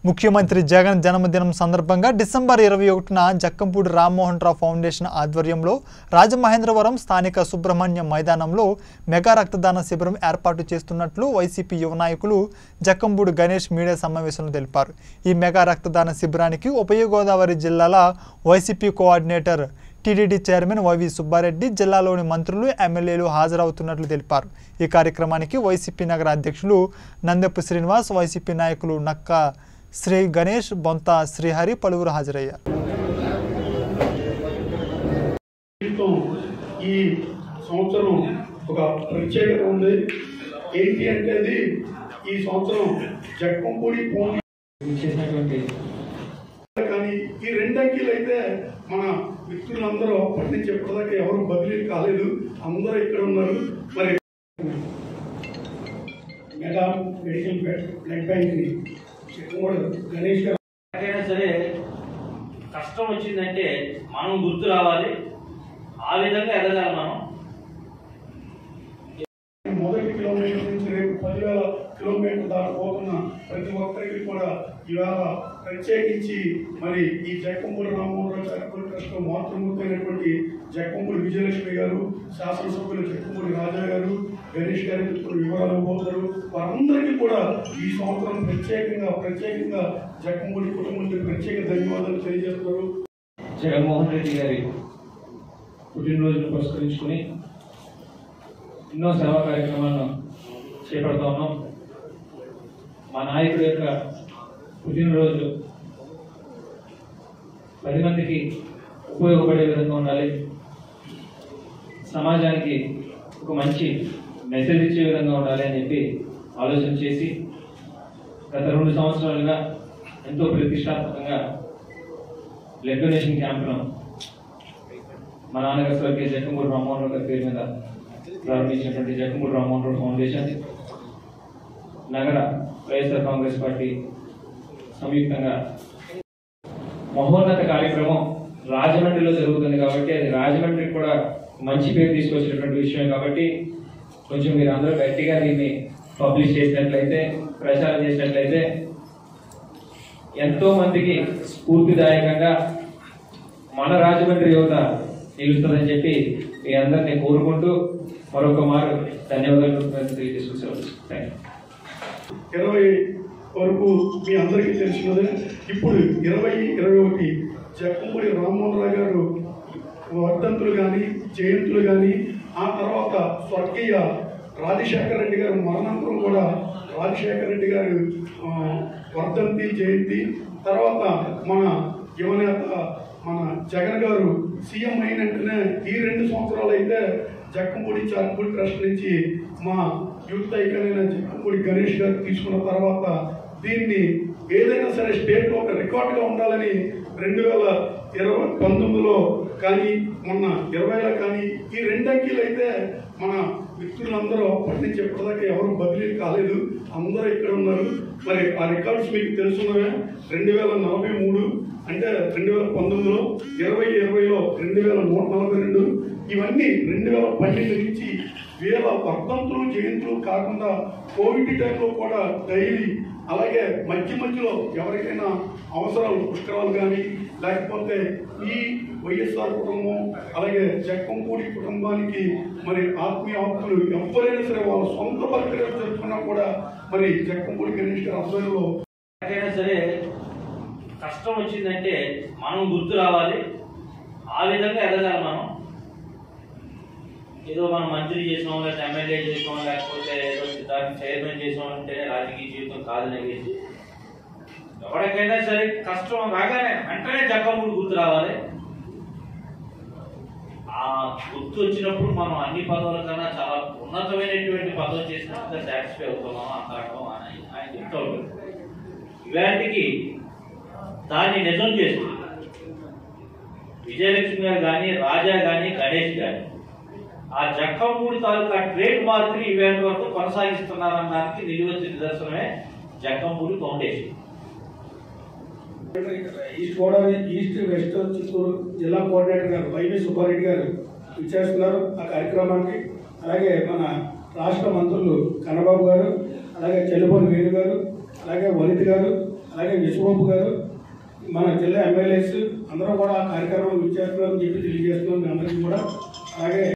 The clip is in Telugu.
ముఖ్యమంత్రి జగన్ జన్మదినం సందర్భంగా డిసెంబర్ ఇరవై ఒకటిన జక్కంపూడి రామ్మోహన్ రావు ఫౌండేషన్ ఆధ్వర్యంలో రాజమహేంద్రవరం స్థానిక సుబ్రహ్మణ్య మైదానంలో మెగా రక్తదాన శిబిరం ఏర్పాటు చేస్తున్నట్లు వైసీపీ యువ నాయకులు జక్కంపూడి గణేష్ మీడియా సమావేశంలో తెలిపారు ఈ మెగా రక్తదాన శిబిరానికి ఉభయ గోదావరి జిల్లాల వైసీపీ కోఆర్డినేటర్ టీడీడీ చైర్మన్ వైవి సుబ్బారెడ్డి జిల్లాలోని మంత్రులు ఎమ్మెల్యేలు హాజరవుతున్నట్లు తెలిపారు ఈ కార్యక్రమానికి వైసీపీ నగర అధ్యక్షులు నందెపు శ్రీనివాస్ వైసీపీ నాయకులు నక్క శ్రీ గణేష్ బొంత శ్రీహరి పలువురు హాజరయ్యారు జీవితం ఈ సంవత్సరం ఒక ప్రత్యేకత ఉంది ఏంటి అంటే అది ఈ సంవత్సరం జక్కంపూడి ఫోన్ చేసినటువంటి కానీ ఈ రెండు అంకెలు అయితే మన మిత్రులందరూ అప్పటి నుంచి ఎప్పటిదాకా ఎవరు బదిలీ కాలేదు అందరూ ఇక్కడ ఉన్నారు మరి మెగా మెడికల్ బ్లడ్ బ్యాంక్ ని చెక్కమూడు గణేష్ గారు ఎక్కడైనా సరే కష్టం వచ్చిందంటే మనం గుర్తు రావాలి ఆ విధంగా ఎదగాలి మనం మొదటి కిలోమీటర్ నుంచి రేపు పదివేల కిలోమీటర్ దాకా పోతున్న ప్రతి ఒక్కరికి కూడా ఇవాళ ప్రత్యేకించి మరి ఈ జక్కంపూడి రామ్మోహన్ రావు చారిటబుల్ ట్రస్ట్ మాతృమూర్తి అయినటువంటి జక్కంపూడి విజయలక్ష్మి గారు శాసనసభ్యులు జక్కంపూడి రాజా గారు గణేష్ గారు ఇప్పుడు వివరాలు ఇవ్వబోతున్నారు వారందరికీ కూడా ఈ సంవత్సరం ప్రత్యేకంగా ప్రత్యేకంగా జక్కంపూడి కుటుంబానికి ప్రత్యేక ధన్యవాదాలు తెలియజేస్తున్నారు జగన్మోహన్ రెడ్డి గారి పుట్టినరోజును పురస్కరించుకుని ఎన్నో సేవా కార్యక్రమాలను చేపడుతూ ఉన్నాం మా నాయకుడి యొక్క పుట్టినరోజు పది మందికి ఉపయోగపడే విధంగా ఉండాలి సమాజానికి ఒక మంచి మెసేజ్ ఇచ్చే విధంగా ఉండాలి అని చెప్పి ఆలోచన చేసి గత రెండు సంవత్సరాలుగా ఎంతో ప్రతిష్టాత్మకంగా బ్లడ్ డొనేషన్ క్యాంప్ను మా నాన్నగారు స్వర్గీయ జక్కమూడి రామ్మోహన్ రావు గారి పేరు మీద ప్రారంభించినటువంటి జక్కమూడి రామ్మోహన్ రావు ఫౌండేషన్ నగర వైఎస్ఆర్ కాంగ్రెస్ పార్టీ సంయుక్తంగా మహోన్నత కార్యక్రమం రాజమండ్రిలో జరుగుతుంది కాబట్టి అది రాజమండ్రికి కూడా మంచి పేరు తీసుకొచ్చినటువంటి విషయం కాబట్టి కొంచెం మీరు అందరూ గట్టిగా దీన్ని పబ్లిష్ చేసినట్లయితే ప్రచారం చేసినట్లయితే ఎంతో మందికి స్ఫూర్తిదాయకంగా మన రాజమండ్రి యువత నిలుస్తుందని చెప్పి మీ అందరినీ కోరుకుంటూ మరొక మారు ధన్యవాదాలు తెలియజేసుకుంటారు థ్యాంక్ యూ ఇరవై వరకు మీ అందరికీ తెలిసినదే ఇప్పుడు ఇరవై ఇరవై ఒకటి జక్కంపూడి రామ్మోహన్ రావు గారు వర్ధంతులు కానీ జయంతులు కానీ ఆ తర్వాత స్వర్గీయ రాజశేఖర రెడ్డి గారు మరణాంతరం కూడా రాజశేఖర రెడ్డి గారు ఆ, వర్ధంతి జయంతి తర్వాత మన యువనేత మన జగన్ గారు సీఎం అయిన వెంటనే ఈ రెండు సంవత్సరాలు అయితే జక్కంపూడి చారిటబుల్ ట్రస్ట్ నుంచి మా యూత్ ఐకన్ అయిన జక్కంపూడి గణేష్ గారు తీసుకున్న తర్వాత దీన్ని ఏదైనా సరే స్టేట్ లో ఒక రికార్డుగా ఉండాలని రెండు వేల ఇరవై పంతొమ్మిదిలో కానీ మొన్న ఇరవైలో కానీ ఈ రెండు అంకెలు అయితే మన మిత్రులందరూ అప్పటి నుంచి ఎప్పటిదాకా ఎవరు బదిలీ కాలేదు అందరూ ఇక్కడ ఉన్నారు మరి ఆ రికార్డ్స్ మీకు తెలుసున్నవే రెండు వేల నలభై మూడు అంటే రెండు వేల పంతొమ్మిదిలో ఇరవై ఇరవైలో రెండు వేల నూట నలభై రెండు ఇవన్నీ రెండు వేల పన్నెండు నుంచి వేల వర్ధంతులు జయంతులు కాకుండా కోవిడ్ టైంలో కూడా డైలీ అలాగే మధ్య మధ్యలో ఎవరికైనా అవసరాలు పుష్కరాలు కానీ లేకపోతే ఈ వైఎస్ఆర్ కుటుంబం అలాగే జక్కంపూడి కుటుంబానికి మరి ఆత్మీయ ఆప్తులు ఎవరైనా సరే వాళ్ళ సొంత బర్త్డే జరుపుకున్నా కూడా మరి జక్కంపూడి గణేష్ గారి ఆధ్వర్యంలో ఎక్కడైనా సరే కష్టం వచ్చిందంటే మనం గుర్తు రావాలి ఆ విధంగా ఎదగాలి మనం ఏదో మనం మంత్రి చేసాం లేకపోతే ఎమ్మెల్యే చేసాం లేకపోతే ఏదో దానికి చైర్మన్ చేసాం అంటేనే రాజకీయ జీవితం కాదని చెప్పేసి ఎవరికైనా సరే కష్టం రాగానే వెంటనే జక్కమూడు గుర్తు రావాలి ఆ గుర్తు వచ్చినప్పుడు మనం అన్ని పదవుల కన్నా చాలా ఉన్నతమైనటువంటి పదవి చేసినా అంత సాటిస్ఫై అవుతున్నాం అంత రకం అని ఆయన చెప్తా ఉంటారు ఇవాటికి దాన్ని నిజం చేస్తుంది విజయలక్ష్మి గారు కానీ రాజా కానీ గణేష్ కానీ ఆ జక్కమూడి తాలూకా ట్రేడ్ మార్క్ ని ఈవేళ వరకు కొనసాగిస్తున్నారనడానికి నిలువెత్తు నిదర్శనమే Jakkampudi foundation east Godavari east west Chittoor జిల్లా కోఆర్డినేటర్ గారు వైవి సుబ్బారెడ్డి గారు ఇచ్చేస్తున్నారు ఆ కార్యక్రమానికి అలాగే మన రాష్ట్ర మంత్రులు కన్నబాబు గారు అలాగే చెల్లుపల్లి వేణు గారు అలాగే వనిత గారు అలాగే యశ్వబాబు గారు మన జిల్లా ఎమ్మెల్యేస్ అందరూ కూడా ఆ కార్యక్రమం ఇచ్చేస్తున్నారని చెప్పి తెలియజేస్తున్నాం మీ అందరికీ కూడా అలాగే